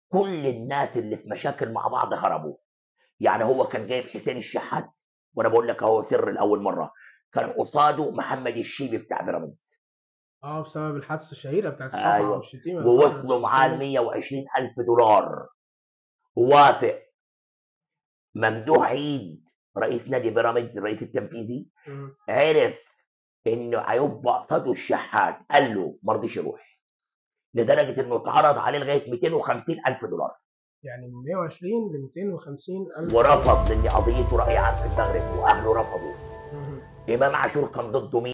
كل الناس اللي في مشاكل مع بعض هربوا يعني هو كان جايب حسين الشحات وانا بقول لك اهو سر لاول مره كان قصاده محمد الشيبي بتاع بيراميدز اه بسبب الحادثه الشهيره بتاعت الصفعه أيوة. والشتيمه ووصلوا معاه ال 120 الف دولار وافق ممدوح عيد رئيس نادي بيراميدز الرئيس التنفيذي مم. عرف انه هيبقى قصاده الشحات قال له ما رضيش يروح لدرجه انه اتعرض عليه لغايه 250 الف دولار يعني من 120 ل 250 الف ورفض لان قضيته راي عام في المغرب واهله رفضوا مم. امام عاشور كان ضده مين